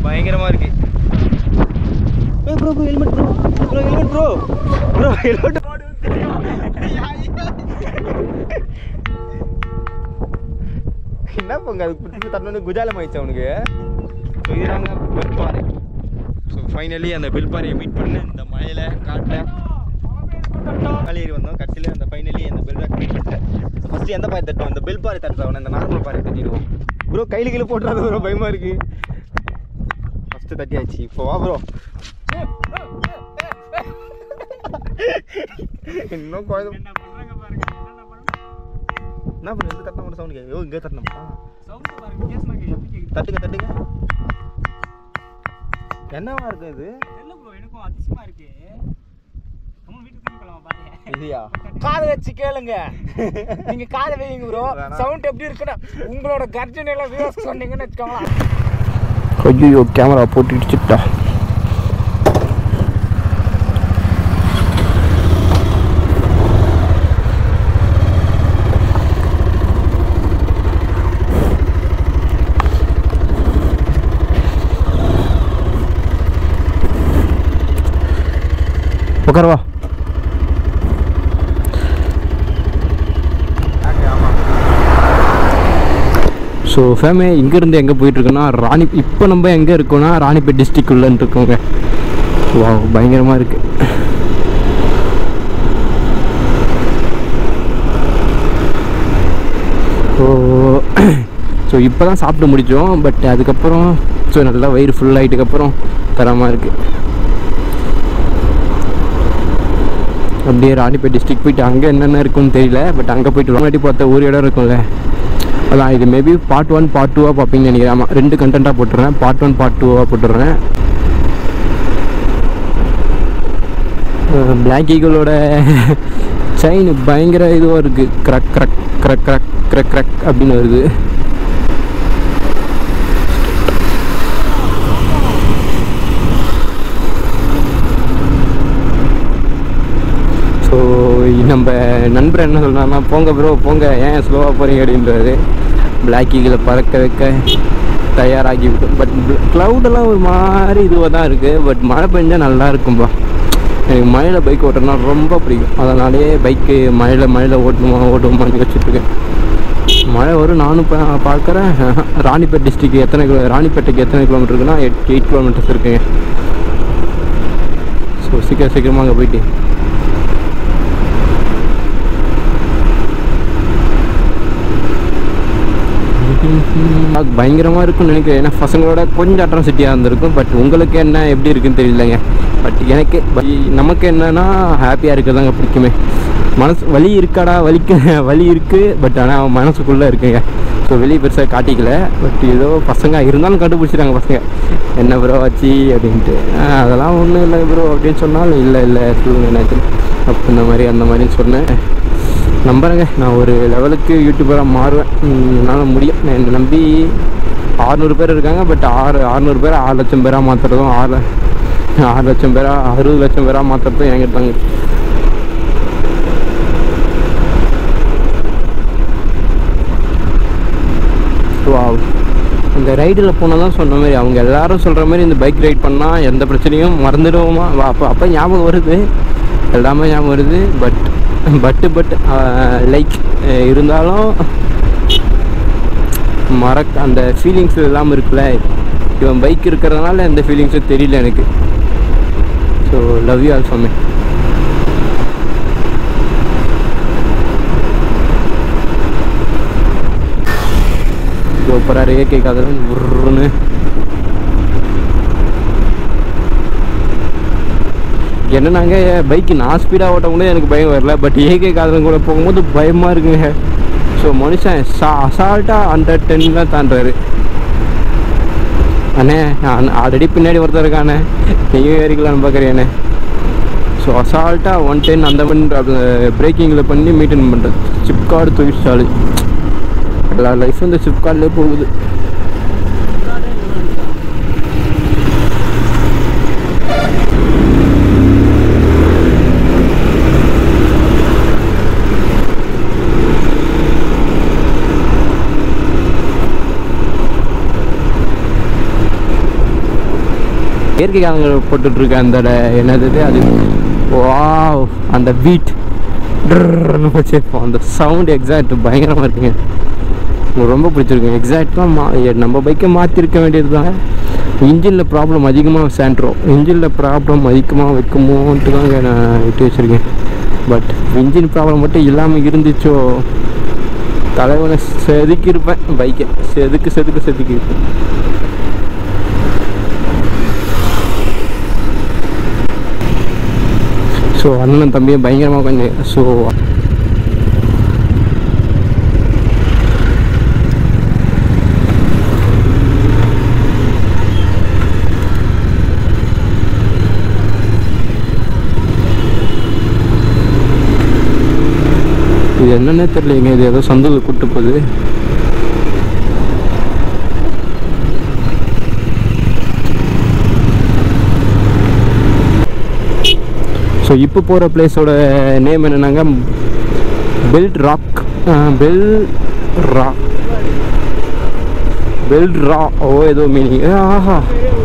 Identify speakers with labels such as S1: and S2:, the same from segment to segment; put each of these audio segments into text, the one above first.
S1: பயங்கரமாக இருக்கு bro bro helmet bro bro helmet bro bro helmet என்ன போங்க அது பிடிச்சி தரணும்னு குஜாலம் ஆயிடுச்சு அவனுக்கு ஸோ இதுதாங்க பில்பாறை ஸோ ஃபைனலி அந்த பில்பாறையை மீட் பண்ண இந்த மலையில் காட்டில் காலேரி வந்தோம் கடைசியில் அந்த ஃபைனலி அந்த பில் பேக் மீட் பண்ணிட்டேன் ஸோ ஃபஸ்ட்டு எந்த பாறை தட்டுவோம் அந்த பில் பாறை தட்டுறவன இந்த நார்மல் பாறை தட்டிடுவோம் ப்ரோ கையில் கீழே போட்டுறாது ப்ரோ பயமாக இருக்கு ஃபஸ்ட்டு தட்டியாச்சு இப்போ வா ப்ரோ இன்னும் குழந்தை
S2: என்ன பண்றாங்க பாருங்க என்ன பண்றாங்க
S1: என்ன பண்ணு இந்த தட்டினா மட்டும் சவுண்ட் கேட்கு இங்கே தட்டினப்பா
S2: சவுண்ட் பாருங்க வித்தியாசமா கேக்குது எப்படி கேக்குது
S1: தட்டுங்க தட்டுங்க என்னவா இருக்கு இது
S2: தெரியல ப்ரோ எனக்கும் அதிசயமா இருக்கு நம்ம வீட்டுக்கு திரும்பி போலாமா பாருங்க
S1: இல்லையா
S3: காதை வச்சு கேளுங்க நீங்க காதை வைங்க ப்ரோ
S1: வேணாம்.
S3: சவுண்ட் எப்படி இருக்குன்னா உங்களோட கர்ஜனை எல்லாம் வியூஸ் சொன்னீங்கன்னு வச்சுக்கோங்களேன்
S1: ஐயோ கேமரா போட்டு இடிச்சுட்டா உட்காரவா ஸோ ஃபேமே இங்கேருந்து எங்கே போயிட்டுருக்கோன்னா ராணி இப்போ நம்ம எங்கே இருக்கோம்னா ராணிப்பேட் டிஸ்ட்ரிக் உள்ளன்னு இருக்கோங்க வா பயங்கரமாக இருக்குது ஸோ ஸோ இப்போ தான் சாப்பிட்டு முடித்தோம் பட் அதுக்கப்புறம் ஸோ நல்லா வயிறு ஃபுல் ஆகிட்டுக்கப்புறம் தரமாக இருக்குது அப்படியே ராணிப்பேட் டிஸ்ட்ரிக் போயிட்டு அங்கே என்னென்ன இருக்குன்னு தெரியல பட் அங்கே போயிட்டு முன்னாடி பார்த்த ஒரு இடம் இருக்கும்ல அதான் இது மேபி பார்ட் ஒன் பார்ட் டூவாக பார்ப்பீங்கன்னு நினைக்கிறேன் ஆமாம் ரெண்டு கண்டென்ட்டாக போட்டுறேன் பார்ட் ஒன் பார்ட் டூவாக போட்டுடுறேன் பிளாக் ஈகிளோட செயின் பயங்கர இதுவாக இருக்குது க்ரக் க்ரக் க்ரக் க்ரக் க்ரக் க்ரக் அப்படின்னு வருது ஸோ நம்ம நண்பர் என்ன சொல்கிறாருன்னா போங்க ப்ரோ போங்க ஏன் ஸ்லோவாக போகிறீங்க அப்படின்றாரு பிளாக் ஈகிளை பறக்க வைக்க தயாராகி விட்டோம் பட் க்ளவுடெல்லாம் ஒரு மாதிரி இதுவாக தான் இருக்குது பட் மழை பெஞ்சால் நல்லா இருக்கும்பா எனக்கு மழையில் பைக் ஓட்டுறதுனா ரொம்ப பிடிக்கும் அதனாலேயே பைக்கு மழையில் மழையில் ஓட்டணுமா ஓட்டுவோமான்னு யோசிச்சுட்ருக்கேன் மழை வரும் நானும் பா பார்க்குறேன் ராணிப்பேட் டிஸ்ட்ரிக் எத்தனை கிலோ ராணிப்பேட்டைக்கு எத்தனை கிலோமீட்டர் இருக்குன்னா எட் எயிட் கிலோமீட்டர்ஸ் இருக்குங்க ஸோ சீக்கிரம் சீக்கிரமாக அங்கே போயிட்டு அது பயங்கரமாக இருக்கும்னு நினைக்கிறேன் ஏன்னா பசங்களோட கொஞ்சம் அட்ராசிட்டியாக இருந்திருக்கும் பட் உங்களுக்கு என்ன எப்படி இருக்குன்னு தெரியலங்க பட் எனக்கு but நமக்கு என்னன்னா ஹாப்பியாக இருக்கிறதாங்க பிடிக்குமே மனசு வலி இருக்காடா வலிக்க வலி இருக்குது பட் ஆனால் மனசுக்குள்ளே இருக்குங்க ஸோ வெளியே பெருசாக காட்டிக்கல பட் ஏதோ பசங்க இருந்தாலும் கண்டுபிடிச்சிட்டாங்க பசங்க என்ன ப்ரோ ஆச்சு அப்படின்ட்டு "ஆ, அதெல்லாம் ஒன்றும் இல்லை ப்ரோ அப்படின்னு சொன்னாலும் இல்லை இல்லை சொல்லுங்க என்னாச்சு அப்போ இந்த மாதிரி அந்த மாதிரின்னு சொன்னேன் நம்புறேங்க நான் ஒரு லெவலுக்கு யூடியூபராக மாறுவேன் ம், என்னால் முடியும் நான் என்னை நம்பி ஆறுநூறு பேர் இருக்காங்க பட் ஆறு ஆறுநூறு பேர் ஆறு லட்சம் பேராக மாற்றுறதும் ஆறு ஆறு லட்சம் பேரா அறுபது லட்சம் பேராக மாற்றுறதும் என்கிட்ட தாங்க இருக்கு. வாவ் இந்த ரைடில் போனால் தான் சொன்ன மாதிரி அவங்க எல்லாரும் சொல்கிற மாதிரி இந்த பைக் ரைட் பண்ணால் எந்த பிரச்சனையும் மறந்துடுவோமா வா அப்போ அப்போ ஞாபகம் வருது எல்லாமே ஞாபகம் வருது பட் பட்டு பட் லைக் இருந்தாலும் மறக்க அந்த ஃபீலிங்ஸ் இல்லாமல் இருக்குல்ல இவன் பைக் இருக்கிறதுனால எந்த ஃபீலிங்ஸும் தெரியல எனக்கு so love you all for சூப்பராக ஏகே காதலன் உருன்னு என்னன்னாங்க பைக்கு நான் ஸ்பீடாக ஓட்ட கூட எனக்கு பயம் வரல பட் ஏகே காதலன் கூட போகும்போது பயமாக இருக்குங்க ஸோ மனுஷன் சா அசால்ட்டாக ஹண்ட்ரட் டென் தான் தாண்டுறாரு அண்ணே நான் ஆல்ரெடி பின்னாடி ஒருத்தர் இருக்கானே நீயும் ஏறிக்கலாம்னு பார்க்குறியாண்ணே ஸோ அசால்ட்டாக ஒன் டென் அந்த மாதிரி பிரேக்கிங்கில் பண்ணி மெயின்டைன் பண்ணுறது சிப்கார்டு தொழிற்சாலை எல்லா லைஃப்பும் இந்த சிப்கார்ட்லேயே போகுது இயற்கை காலங்கள் போட்டுட்ருக்க அந்த என்னது இது? அது வாவ் அந்த பீட் போச்சு அந்த சவுண்ட் எக்ஸாக்ட் பயங்கரமாக இருக்குங்க எனக்கு ரொம்ப பிடிச்சிருக்கு எக்ஸாக்டாக மா எ- நம்ம பைக்கை மாற்றிருக்க வேண்டியது தான் இன்ஜினில் ப்ராப்ளம் அதிகமாக சேண்ட்ரோ இன்ஜினில் ப்ராப்ளம் அதிகமாக வைக்குமோன்ட்டு தாங்க நான் விட்டு வச்சுருக்கேன் பட் இன்ஜின் ப்ராப்ளம் மட்டும் இல்லாமல் இருந்துச்சோ தலைவனை செதுக்கியிருப்பேன் பைக்கை செதுக்கு செதுக்கு செதுக்கியிருப்பேன் ஸோ அண்ணன் தம்பியும் பயங்கரமாக கொஞ்சம் ஸோ இது என்னன்னே தெரியலைங்க இது ஏதோ சந்தூர் கூட்டு போகுது ஸோ இப்போ போகிற பிளேஸோட நேம் என்னன்னாங்க பெல்ட் ராக் பெல் ரா பெல்ட் ரா ஓ ஏதோ மீனிங் ஆஹா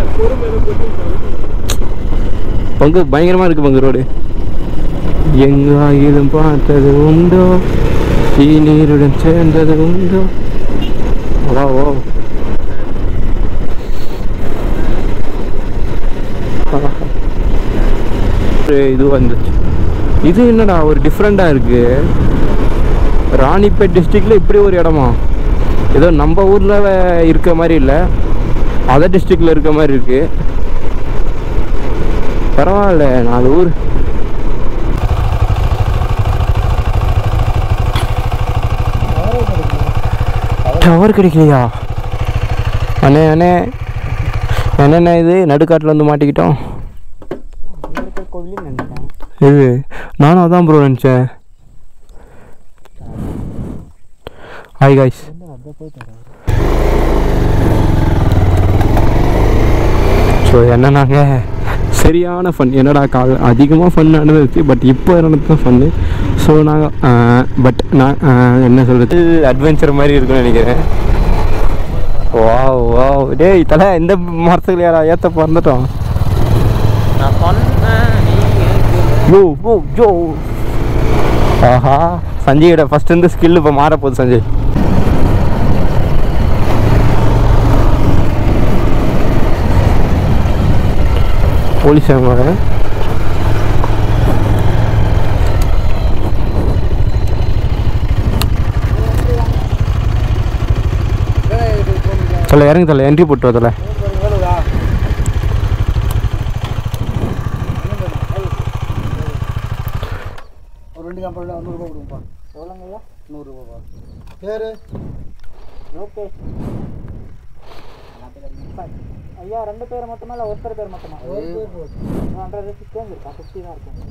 S1: பங்கு பயங்கரமாக இருக்குது பங்கு ரோடு எங்காயிலும் பார்த்தது உண்டோ நீருடன் சேர்ந்தது உண்டோ வா ஓ இது வந்துச்சு இது என்னடா ஒரு டிஃப்ரெண்ட்டாக இருக்கு ராணிப்பேட் டிஸ்ட்ரிக்டில் இப்படி ஒரு இடமா ஏதோ நம்ம ஊரில் இருக்க மாதிரி இல்லை அதர் டிஸ்ட்ரிக்டில் இருக்க மாதிரி இருக்கு பரவாயில்ல நாலு ஊர் டவர் கிடைக்கலையா அண்ணே அண்ணே என்னண்ணே இது நடுக்காட்டில் வந்து மாட்டிக்கிட்டோம்
S3: கோவிலும் நினைச்சேன்
S1: இது நானும் அதான் ப்ரோ நினச்சேன் ஹாய் காய்ஸ்
S3: அப்படியே போயிட்டு
S1: ஸோ என்னன்னாங்க சரியான ஃபன் என்னடா கால் அதிகமாக ஃபன் நடந்துச்சு பட் இப்போ நடந்து தான் ஃபன்னு ஸோ நாங்கள் பட் நான் ஆஹ், என்ன சொல்கிறது அட்வென்ச்சர் மாதிரி இருக்கும்னு நினைக்கிறேன் வாவ் வாவ் டேய் தலை இந்த மரத்துக்கு யாரா ஏற்ற பிறந்துட்டோம்
S3: நான் சொன்னேன்
S1: யோ யோ யோ ஆஹா சஞ்சயோட ஃபர்ஸ்ட் இருந்து ஸ்கில் இப்போ மாறப்போகுது சஞ்சய் போலீஸ் அவங்க தலை இறங்கி தலை என்ட்ரி போட்டு வா தலை
S3: ஒரு ரெண்டு கம்பெனி நூறுரூவா கொடுப்பா எவ்வளோங்கய்யா நூறுரூவா பேர் ஓகே ஐயா ரெண்டு பேர் மட்டுமா இல்லை ஒருத்தர் பேர் மட்டுமா ஒரு பேர் போதும் ஹண்ட்ரட் ருபீஸ் சேஞ்ச் இருக்கா ஃபிஃப்டி தான் இருக்கும்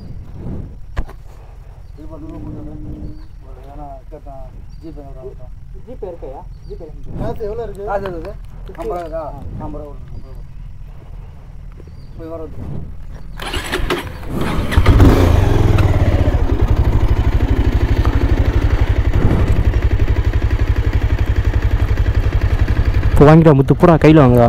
S3: இது பண்ணி ஏன்னா கேட்டான் ஜிபே ஜிபே இருக்கையா ஜிபே காசு எவ்வளோ இருக்கு காசு எவ்வளோ ஐம்பது ரூபா இருக்கா ஐம்பது ரூபா ஐம்பது ரூபா போய் வர
S1: இப்போ வாங்கிட்டா முத்து பூரா கையில் வாங்கடா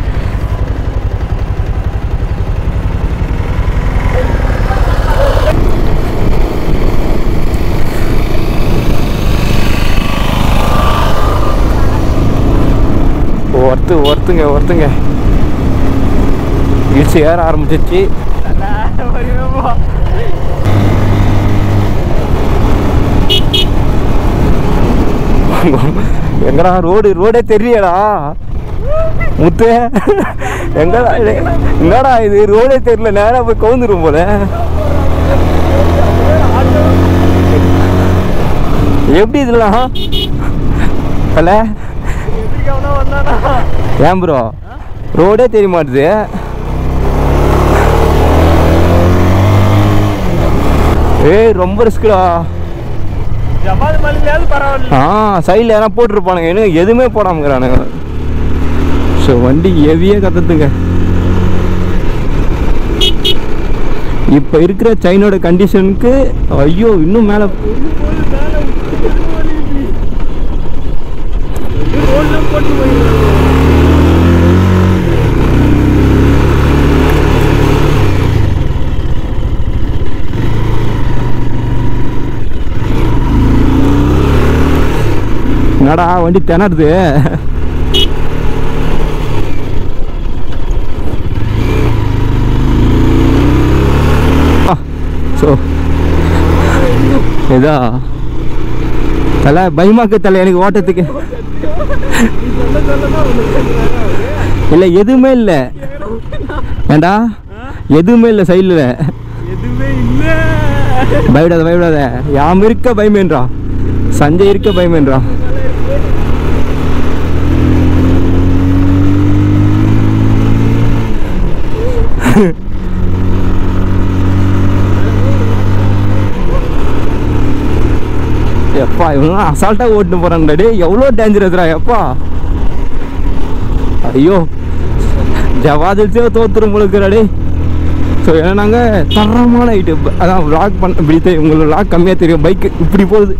S1: ஒருத்து ஒருத்துங்க ஒருத்துங்க இடிச்சு ஏற ஆரம்பிச்சிச்சு எங்கடா ரோடு ரோடே தெரியலடா முத்து எங்கடா இது? என்னடா இது ரோடே தெரியல நேரா போய் கவுந்துரும் போல எப்படி இதெல்லாம் பல ஏன் ப்ரோ ரோடே தெரிய மாட்டுது ஏய் ரொம்ப ரிஸ்க்குடா
S2: ஜமால் மலையிலாவது பரவாயில்ல
S1: ஆ சைடில் யாரா போட்டிருப்பானுங்க இன்னும் எதுவுமே போடாமக்கிறானுங்க ஸோ வண்டி ஹெவியாக கற்றுத்துங்க இப்போ இருக்கிற சைனோட கண்டிஷனுக்கு ஐயோ இன்னும் மேலே
S2: ரோட்ல போட்டு போயிருக்கு
S1: என்னடா வண்டி திணறுது ஸோ ஏதா தலை பயமாக்கு தலை எனக்கு ஓட்டத்துக்கு இல்லை எதுவுமே இல்லை ஏண்டா எதுவுமே இல்லை சைடில்
S2: எதுவுமே இல்லை
S1: பயப்படாத பயப்படாத யாம் இருக்க பயமேன்றா சஞ்சய் இருக்க பயமேன்றா எப்பா இவங்க அசால்ட்டாக ஓட்டுன்னு போகிறான்டா டேய் எவ்வளோ டேஞ்சரஸ்ரா எப்பா ஐயோ ஜவாதில்ஸே தோத்துரும் முழுக்கிறா டேய் ஸோ ஏன்னா நாங்கள் தரமான ஐட்டு அதான் விளாக் பண்ண இப்படி தெரியும் உங்களுக்கு விளாக் கம்மியாக தெரியும் பைக் இப்படி போகுது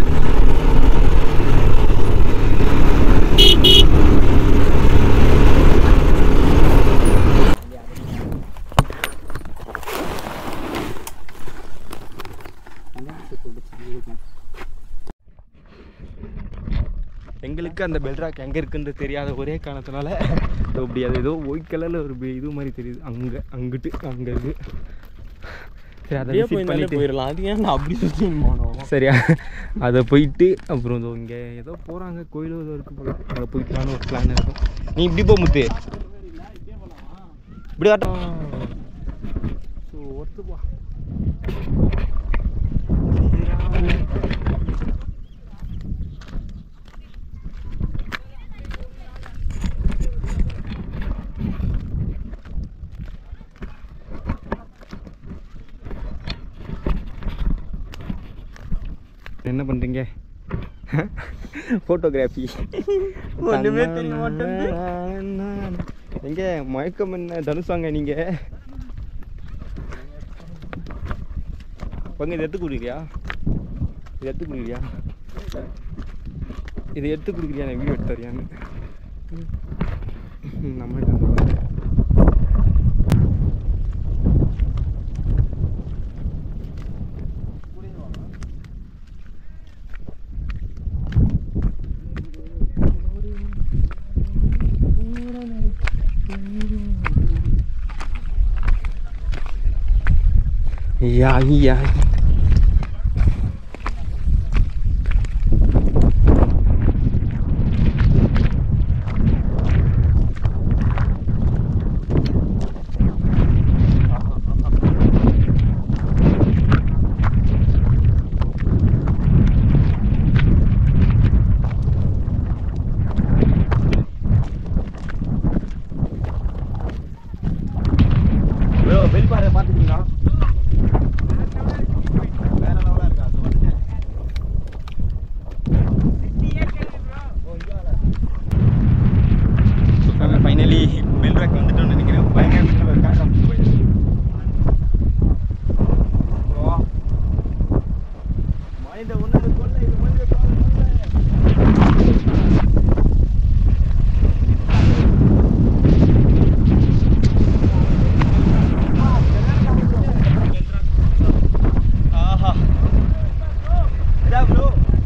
S1: எங்களுக்கு அந்த பெல்ராக் எங்கே இருக்குன்றது தெரியாத ஒரே காரணத்தினால இதோ இப்படி அது ஏதோ ஒயிட் கலரில் ஒரு பி- இது மாதிரி தெரியுது அங்கே அங்கிட்டு அங்கே இது சரி அதை
S2: அப்படியே
S1: visit
S2: போய் மேலே
S1: பண்ணிட்டு
S2: போயிடலாம் அது ஏன் நான் அப்படி சுற்றி போனோம்
S1: சரியா அதை போயிட்டு அப்புறம் இதோ இங்கே ஏதோ போகிறாங்க கோயில் ஏதோ இருக்கு போல அங்கே போயிட்டான்னு ஒரு பிளான் இருக்கும் நீ இப்படி போ முத்து இப்படி ஆட்டம் ஸோ ஒத்து போ என்ன பண்ணுறீங்க ஃபோட்டோகிராஃபி
S2: ஒண்ணுமே தெரிய மாட்டேங்குது.
S1: எங்க மயக்கம் என்ன தனுஷாங்க நீங்க பங்கு இது எடுத்து கொடுக்குறியா இது எடுத்து கொடுக்குறியா இது எடுத்து கொடுக்குறியா நான் வீடியோ எடுத்து தரியான்னு நம்ம கிட்ட அந்த பாரு. Ja, ja. ப்ரோ பெல் பாரு பார்த்துட்டீங்களா வேற லெவலாக இருக்கா அது வந்துட்டேன் ஃபைனலி பெல் ரேக் வந்துட்டோம்னு நினைக்கிறேன் பயங்கர மனித உணவு கொள்ள இது மனித கொள்ள ஆஹா இதா ப்ரோ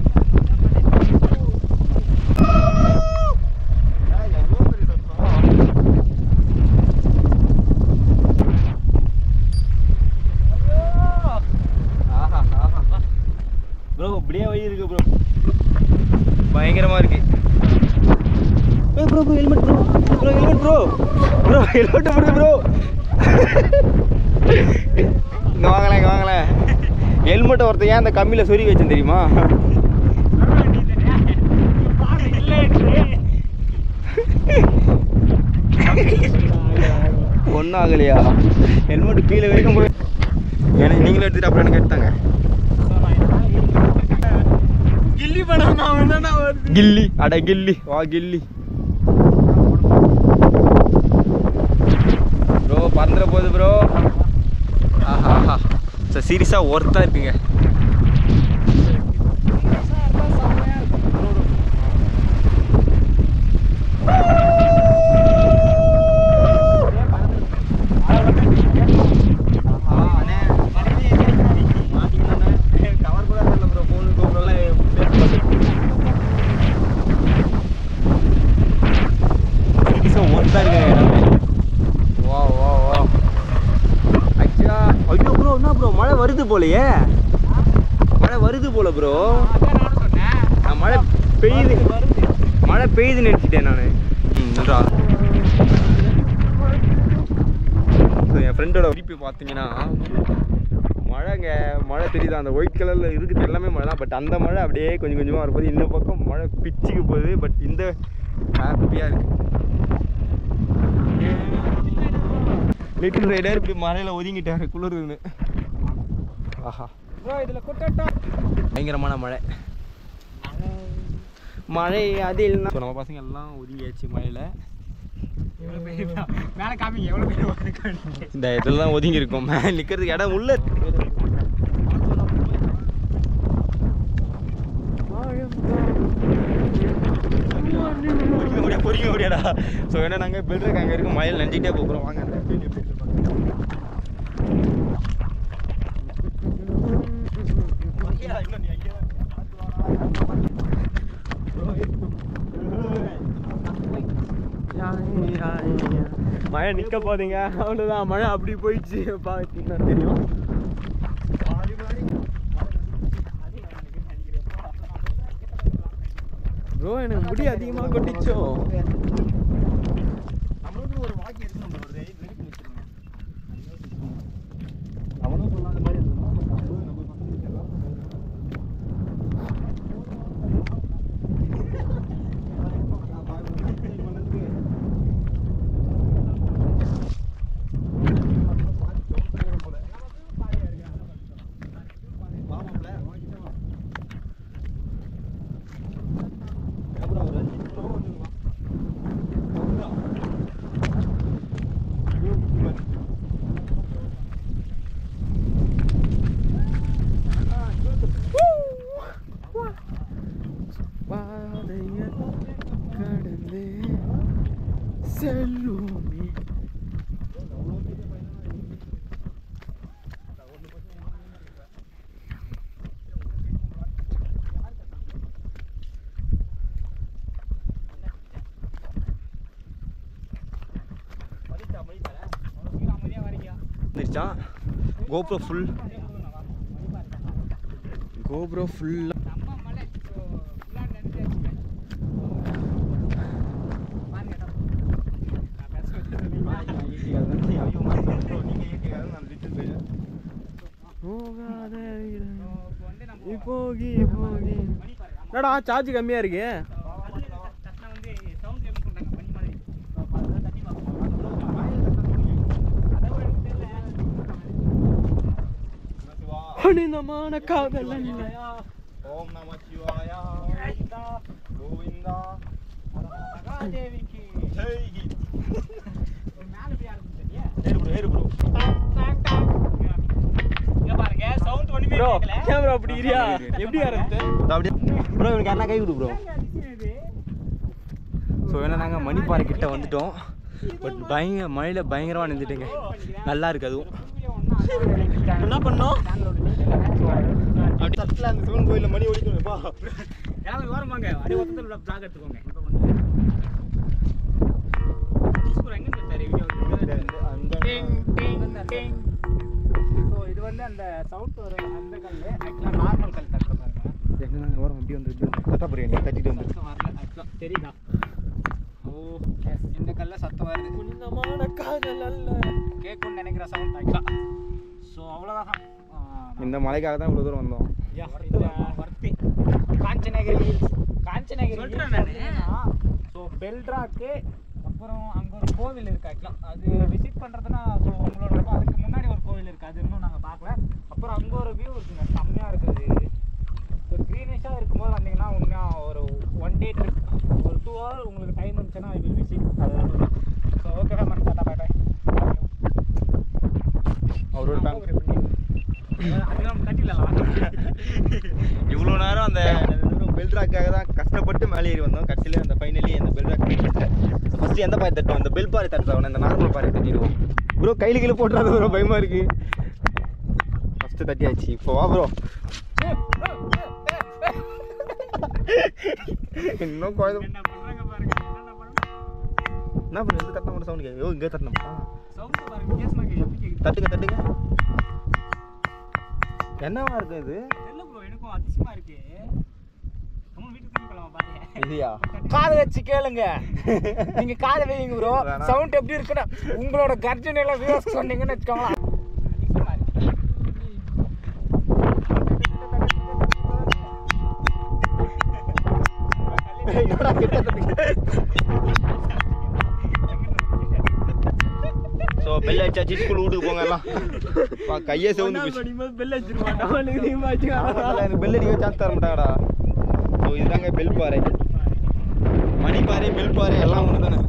S1: ப்ரோ இப்படியே வழி இருக்கு ப்ரோ பயங்கரமா இருக்கு ஏய் bro bro helmet bro bro helmet bro bro helmet போடு ப்ரோ இங்க வாங்களேன் இங்க வாங்களேன் ஹெல்மெட்டை ஒருத்தன் ஏன் அந்த கம்மியில் சொருகி வச்சேன் தெரியுமா ஒன்றும் ஆகலையா ஹெல்மெட் கீழே வரைக்கும் போய் எனக்கு நீங்களும் எடுத்துட்டு அப்புறம் எனக்கு எடுத்தாங்க
S2: கில்லி படம் நான் என்னன்னா வருது
S1: கில்லி அட கில்லி வா கில்லி ப்ரோ பறந்துட போகுது ப்ரோ ஆஹா ஆஹா சார் சீரியஸாக ஒர்த்தாக இருக்குங்க கவர் கூட தெரியல ப்ரோ ஃபோனு கோப்ரோலாம் வருது போலயே மழை வருது போல ப்ரோ
S2: அதான் நானும் சொன்னேன்
S1: நான் மழை பெய்யுது
S2: வருது
S1: மழை பெய்யுதுன்னு நினச்சிட்டேன் நான் நன்றா ஸோ என் ஃப்ரெண்டோட திருப்பி பார்த்தீங்கன்னா மழைங்க மழை தெரியுது அந்த ஒயிட் கலரில் இருக்குது எல்லாமே மழை தான் பட் அந்த மழை அப்படியே கொஞ்சம் கொஞ்சமாக வரும்போது இந்த பக்கம் மழை பிச்சுக்கு போகுது பட் இந்த ஹாப்பியாக இருக்கு லிட்டில் ரைடர் இப்படி மழையில் ஒதுங்கிட்டாரு குளிருதுன்னு ஆஹா
S2: ப்ரோ இதுல கொட்டட்டும்
S1: பயங்கரமான மழை மழை அதில் ஸோ நம்ம பசங்க எல்லாம் ஒதுங்கியாச்சு மழையில்
S2: எவ்வளவு பேர் மேல காமிங்க எவ்வளவு பேர் வருது
S1: இந்த இதெல்லாம் ஒதுங்கி இருக்கும் மேலே நிற்கிறதுக்கு இடம் உள்ள பொறிக்க முடியா பொறிக்க முடியாடா ஸோ என்ன நாங்கள் பெட்ருக்கு அங்கே இருக்கும் மழையில் நினைச்சிட்டே போகிறோம் வாங்க அந்த video எப்படி இருக்கு பாருங்க. மழை நிற்க போதீங்க அவ்வளோதான் மழை அப்படி போயிடுச்சு பார்த்தீங்கன்னா தெரியும் ப்ரோ எனக்கு முடி அதிகமாக கொட்டிச்சோ நம்மளுக்கு ஒரு வாக்கி இருக்கணும் bro. ஒரு ride ready பண்ணி வச்சிருங்க. அவனும் சொல்லாத மாதிரி இருக்கணும். but நம்மளும் நம்ம பசங்களுக்கு எல்லாம் பாதைய கடந்து செல்லுமே வந்துருச்சான் கோப்ரோ ஃபுல் கோப்ரோ ஃபுல்லாக
S2: நம்ம மலை ஸோ ஃபுல்லாக நினைச்சு பாருங்க நான் பேசுறது
S1: போகாத இரு.
S2: இப்போ வந்து நம்ம
S1: இப்போகி போகி
S2: மணி பாருங்க ஆமா
S1: என்னடா சார்ஜ் கம்மியா இருக்கு
S2: தட்டினா வந்து சவுண்ட் எப்படி சொல்றாங்க மணி மாதிரி தட்டி பார்ப்போம் அதை விட எனக்கு தெரியல
S1: அனிதமான காதல் அல்ல.
S3: ஓம் நம சிவாயா கோவிந்தா
S2: மகாதேவிக்கு
S3: ஜெய் ஹிந்த்.
S2: ஒரு மேல போய் ஆரம்பிச்சு சரியா
S3: ஏறு bro, ஏறு bro.
S2: இங்க பாருங்க சவுண்ட் ஒண்ணுமே
S1: ப்ரோ
S2: கேட்கல
S1: கேமரா அப்படி இரியா எப்படி ஆரம்பிச்சு
S3: இதோ அப்படியே ப்ரோ இவனுக்கு யாருனா கை கொடு ப்ரோ
S1: ஸோ என்ன நாங்கள் மணிப்பாறை கிட்ட வந்துட்டோம் பட் பயங்கர மழையில் பயங்கரமாக நின்றுட்டுங்க நல்லா இருக்கு அதுவும் என்ன பண்ணோம்
S3: அப்படி தட்டில் அந்த சிவன் கோயிலில் மணி ஓடிக்கணும் பா
S2: எல்லாரும் ஓரமாங்க அப்படியே ஒருத்தர் உள்ள பிளாக் எடுத்துக்கோங்க ஈஸ்வரன் எங்க இருந்தாரு வீடியோ டிங் ஸோ இது வந்து அந்த சவுண்ட் வர அந்த கல் ஆக்சுவலாக நார்மல் கல் தக்க பாருங்க
S1: எங்க ஓரம் அப்படி வந்து இப்படி வந்து தட்டா போறீங்க தட்டிட்டு வந்து
S2: சத்தம் வரல ஆக்சுவலாக தெரியுதா ஓ எஸ் இந்த கல்ல சத்தம் வருது
S1: புனிதமான காதல் அல்ல
S2: கேட்கும்னு நினைக்கிற சவுண்ட் ஆக்சுவலாக ஸோ அவ்வளோதான்
S1: இந்த மலைக்காக தான் இவ்வளோ தூரம் வந்தோம்
S2: இந்த வர்த்தி காஞ்சனகிரி ஹில்ஸ் காஞ்சனகிரி ஸோ பெல்ட்ராக்கு அப்புறம் அங்கே ஒரு கோவில் இருக்கு ஆக்சுவலாக அது விசிட் பண்ணுறதுனா ஸோ உங்களோட இருக்கும் அதுக்கு முன்னாடி ஒரு கோவில் இருக்குது அது இன்னும் நாங்கள் பார்க்கல அப்புறம் அங்கே ஒரு வியூ இருக்குங்க செம்மையாக இருக்குது ஸோ க்ரீனிஷாக இருக்கும்போது வந்தீங்கன்னா உண்மையாக ஒரு ஒன் டே ட்ரிப் ஒரு டூ ஹவர் உங்களுக்கு டைம் இருந்துச்சுன்னா ஐ வில் விசிட் அதுதான் so okay ma'am tata bye bye
S1: அவரோட பேங்க்
S2: அதுதான் கட்டிடலாம்
S1: இவ்வளோ நேரம் அந்த பெல்ட்ராக்காக தான் கஷ்டப்பட்டு மேலே ஏறி வந்தோம் கடைசியில் அந்த ஃபைனலி அந்த பெல்ட்ராக் மீட் பண்ணிட்டேன் ஃபஸ்ட்டு எந்த பாறை தட்டுவோம் அந்த பெல் பாறை தட்டுறவன இந்த நார்மல் பாறை தட்டிடுவோம் ப்ரோ கையில் கீழே போட்டுறாத ப்ரோ பயமாக இருக்கு ஃபஸ்ட்டு தட்டியாச்சு இப்போ வா ப்ரோ இன்னும் குழந்தை
S2: என்ன பண்ணுறாங்க பாருங்க என்ன பண்ணுறாங்க
S1: என்ன பண்ணு எந்த தட்டினா மட்டும் சவுண்ட் கேட்கு இங்கே தட்டினப்பா
S2: சவுண்ட் பாருங்க கேஸ் எப்படி கேக்குது
S1: தட்டுங்க தட்டுங்க என்னவா இருக்கு இது
S2: தெரியல ப்ரோ எனக்கும் அதிசயமா இருக்கு நம்ம வீட்டுக்கு திரும்பி போலாமா பாருங்க
S1: இதுயா
S2: காதை வச்சு கேளுங்க நீங்க காதை வைங்க ப்ரோ சவுண்ட் எப்படி இருக்குன்னா உங்களோட கர்ஜனை எல்லாம் வியூஸ் சொன்னீங்கன்னு வச்சுக்கோங்களேன்
S1: ஸோ பெல் அடிச்சாச்சு ஸ்கூல் வீட்டுக்கு போங்க எல்லாம் பா, கையே செவந்து போச்சு
S2: பெல் வச்சிருவாங்க
S1: ஆமாடா, எனக்கு பெல் அடிக்க சான்ஸ் தர மாட்டாங்கடா ஸோ இதுதாங்க பெல் பாறை மணி பாறை பெல் பாறை எல்லாம் ஒன்று தானே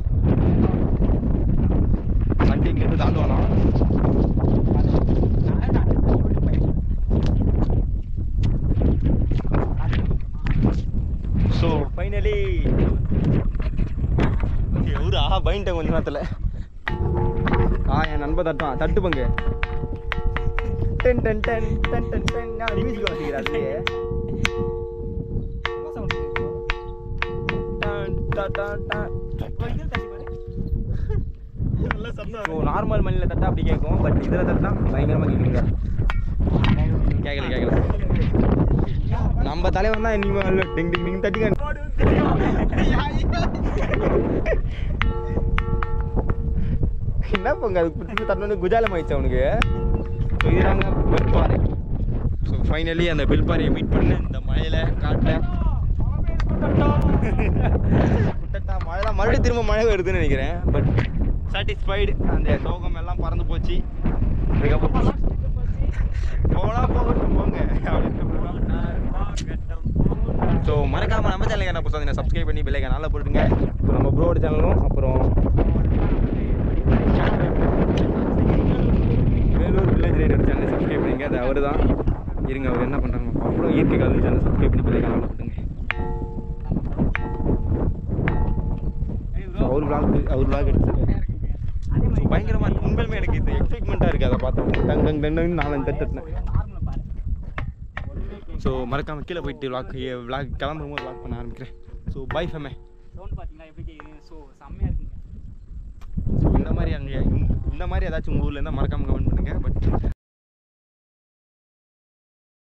S1: வண்டி இங்கிருந்து தாண்டுவானா ஸோ ஃபைனலி எவரு ஆஹா பயன்ட்டேன் கொஞ்ச நேரத்தில் ஆ என் நண்பன் தட்டான் தட்டு பங்கு ten ten ten ten ten ten நான் மியூசிக் வாசிக்கிறேன் அதுலயே டான், டா, டா, டா. ஸோ நார்மல் மணியில் தட்டா அப்படி கேட்கும் பட் இதில் தட்டா பயங்கரமாக கேட்குங்க கேட்கல கேட்கல நம்ம தலைவன் தான் இனிமேல் டிங் டிங் டிங் தட்டுங்க என்ன பங்க அதுக்கு பிடிச்சி தட்டு குஜாலம் ஆயிடுச்சு அவனுக்கு ஸோ இதுதாங்க பெல்பாறை ஸோ ஃபைனலி அந்த பெல்பாறையை மீட் பண்ணு இந்த மழையில் காட்டில் குட்டட்டா மழை தான் மறுபடியும் திரும்ப மழை வருதுன்னு நினைக்கிறேன் பட் சாட்டிஸ்ஃபைடு அந்த சோகம் எல்லாம் பறந்து போச்சு அதுக்கப்புறம் போனா போகட்டும் போங்க ஸோ மறக்காம நம்ம சேனலுக்கு என்ன புதுசாக சப்ஸ்கிரைப் பண்ணி பெல்லைக்கை நல்லா போட்டுங்க ஸோ நம்ம ப்ரோட சேனலும் அப்புறம் Vellore village rider channel subscribe பண்ணிங்க அது அவர் தான் இருங்க அவர் என்ன பண்ணுறாங்க அப்புறம் இயற்கை காதல் சேனல் சப்ஸ்கிரைப் பண்ணி பெல்லைக்கை நல்லா போட்டுங்க ஸோ அவர் vlog அவர் vlog எடுத்து ஸோ பயங்கரமாக இருக்கு உண்மையிலுமே எனக்கு இது எக்ஸைட்மெண்ட்டாக இருக்குது அதை பார்த்தோம் டங் டங் டங் டங் நாலு தட்டு தட்டினேன் ஸோ மறக்காம கீழே போயிட்டு vlog vlog கிளம்பும்போது vlog பண்ண ஆரம்பிக்கிறேன் ஸோ பை ஃபமே
S2: சவுண்ட் பாத்தீங்களா எப்படி ஸோ செம்மையா இருக்குங்க
S1: ஸோ இந்த மாதிரி அங்கே இந்த மாதிரி ஏதாச்சும் உங்கள் ஊரில் இருந்தால் மறக்காம கமெண்ட் பண்ணுங்கள் பட்